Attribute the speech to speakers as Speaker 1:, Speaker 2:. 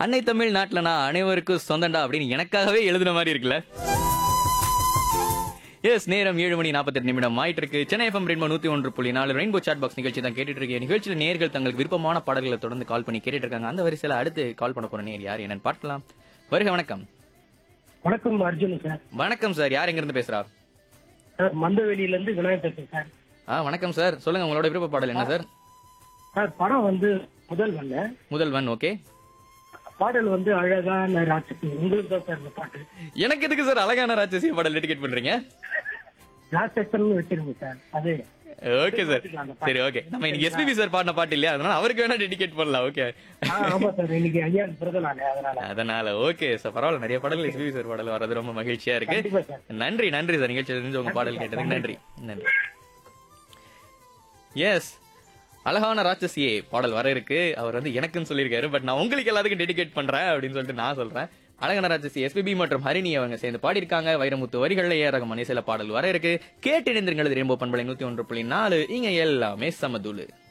Speaker 1: அன்னை தமிழ் நாட்டுல நான் அனைவருக்கும் சொந்தண்டா அப்படின்னு எனக்காகவே எழுதின மாதிரி இருக்குல்ல எஸ் நேரம் ஏழு மணி நாற்பத்தெட்டு நிமிடம் ஆயிட்டு இருக்கு சென்னை எஃப்எம் ரெயின்போ நூத்தி ஒன்று புள்ளி நாலு ரெயின்போ சாட் பாக்ஸ் நிகழ்ச்சி தான் கேட்டுட்டு இருக்கேன் நிகழ்ச்சியில் நேர்கள் தங்களுக்கு விருப்பமான பாடல்களை தொடர்ந்து கால் பண்ணி கேட்டுட்டு இருக்காங்க அந்த வரிசையில அடுத்து கால் பண்ண போற நேர் யார் என்னன்னு பார்க்கலாம் வருக வணக்கம்
Speaker 2: வணக்கம் அர்ஜுன் சார்
Speaker 1: வணக்கம் சார் யார் எங்க இருந்து பேசுறா
Speaker 2: சார் மந்தவெளியில இருந்து விநாயகர் பேசுறேன் சார்
Speaker 1: ஆ வணக்கம் சார் சொல்லுங்க உங்களோட விருப்ப பாடல் என்ன சார்
Speaker 2: சார் படம் வந்து முதல் வல்ல
Speaker 1: முதல்வன் ஓகே
Speaker 2: பாடல் வந்து அழகான ராட்சசி உங்களுக்கு தான் சார் இந்த பாட்டு
Speaker 1: எனக்கு எதுக்கு சார் அழகான ராட்சசி பாடல் டெடிகேட் பண்றீங்க
Speaker 2: ராட்சசன் வச்சிருங்க சார் அது
Speaker 1: ஓகே சார் சரி ஓகே நம்ம இன்னைக்கு எஸ்பிபி சார் பாடின பாட்டு இல்லையா அதனால அவருக்கு வேணா டெடிகேட் பண்ணலாம் ஓகே
Speaker 2: ஆ, ஆமா சார் இன்னைக்கு ஐயா பிறந்த நாள் அதனால
Speaker 1: அதனால ஓகே சார் பரவாயில்ல நிறைய பாடல் எஸ்பிபி சார் பாடல் வர்றது ரொம்ப மகிழ்ச்சியா இருக்கு
Speaker 2: கண்டிப்பா சார்
Speaker 1: நன்றி நன்றி சார் நிகழ்ச்சி தெரிஞ்சு உங்க பாடல் கேட்டதுக்கு நன்றி நன்றி எஸ் அழகான ராட்சசியே பாடல் வர இருக்கு அவர் வந்து எனக்குன்னு சொல்லியிருக்காரு பட் நான் உங்களுக்கு எல்லாத்துக்கும் டெடிகேட் பண்றேன் அப்படின்னு சொல்லிட்டு நான் சொல்றேன் அழகான ராட்சசி எஸ்பிபி மற்றும் ஹரிணி அவங்க சேர்ந்து பாடியிருக்காங்க வைரமுத்து வரிகள்ல ஏறக மணிசில பாடல் வர இருக்கு கேட்டு இணைந்திருங்கள் ரெம்போ பண்பலை நூத்தி ஒன்று புள்ளி நாலு இங்க எல்லாமே சமதூளு